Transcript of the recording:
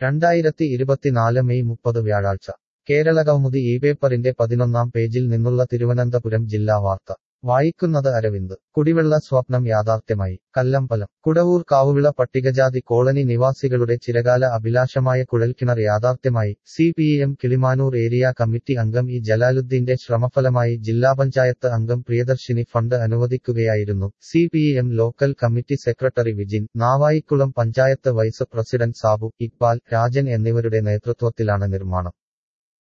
രണ്ടായിരത്തി ഇരുപത്തിനാല് മെയ് മുപ്പത് വ്യാഴാഴ്ച കേരളകൗമുദി ഈ പേപ്പറിന്റെ പതിനൊന്നാം പേജിൽ നിന്നുള്ള തിരുവനന്തപുരം ജില്ലാ വാർത്ത വായിക്കുന്നത് അരവിന്ദ് കുടിവെള്ള സ്വപ്നം യാഥാർത്ഥ്യമായി കല്ലമ്പലം കുടവൂർ കാവുവിള പട്ടികജാതി കോളനി നിവാസികളുടെ ചിരകാല അഭിലാഷമായ കുഴൽക്കിണർ യാഥാർത്ഥ്യമായി C P M Kilimanoor area committee അംഗം ഇ ജലാലുദ്ദീന്റെ ശ്രമഫലമായി ജില്ലാ പഞ്ചായത്ത് അംഗം പ്രിയദർശിനി ഫണ്ട് അനുവദിക്കുകയായിരുന്നു C P M local committee secretary Vijin Navaikulam panchayat vice president Sabu Iqbal Rajan എന്നിവരുടെ നേതൃത്വത്തിലാണ് നിർമ്മാണം